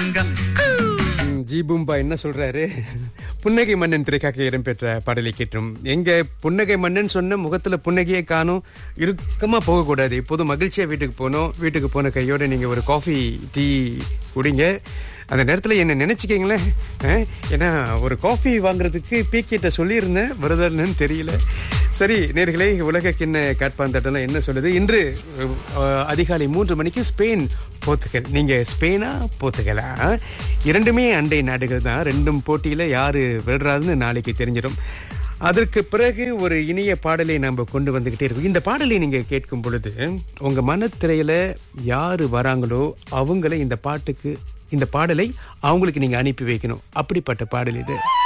தங்கம் ம், ஜி பூம்பா என்ன சொல்றாரு புன்னகை மன்னன் திரைக்காக இடம்பெற்ற பாடலை கேட்டோம் எங்க புன்னகை மன்னன் சொன்ன முகத்துல புன்னகையே காணும் இறுக்கமா போகக்கூடாது இப்போதும் மகிழ்ச்சியா வீட்டுக்கு போகணும் வீட்டுக்கு போன கையோட நீங்க ஒரு காஃபி டீ குடிங்க அந்த நேரத்தில் என்ன நினைச்சுக்கீங்களேன் அஹ், ஏன்னா ஒரு காஃபி வாங்குறதுக்கு பீக்கிட்ட சொல்லியிருந்தேன் வருதான்னு தெரியல சரி நேர்களே உலக கிண்ண காட்பாந்தாட்டம் என்ன சொல்லுது இன்று அஹ், அதிகாலை மூன்று மணிக்கு ஸ்பெயின் போர்த்துகல் நீங்க ஸ்பெயினா போர்த்துகலா இரண்டுமே அண்டை நாடுகள் தான் ரெண்டும் போட்டியில யாரு வெல்றாருன்னு நாளைக்கு தெரிஞ்சிடும் அதற்கு பிறகு ஒரு இனிய பாடலை நம்ம கொண்டு வந்துகிட்டே இருக்கோம் இந்த பாடலை நீங்க கேட்கும் பொழுது உங்க மனத்திரையில யாரு வராங்களோ அவங்கள இந்த பாட்டுக்கு இந்த பாடலை அவங்களுக்கு நீங்க அனுப்பி வைக்கணும் அப்படிப்பட்ட பாடல் இது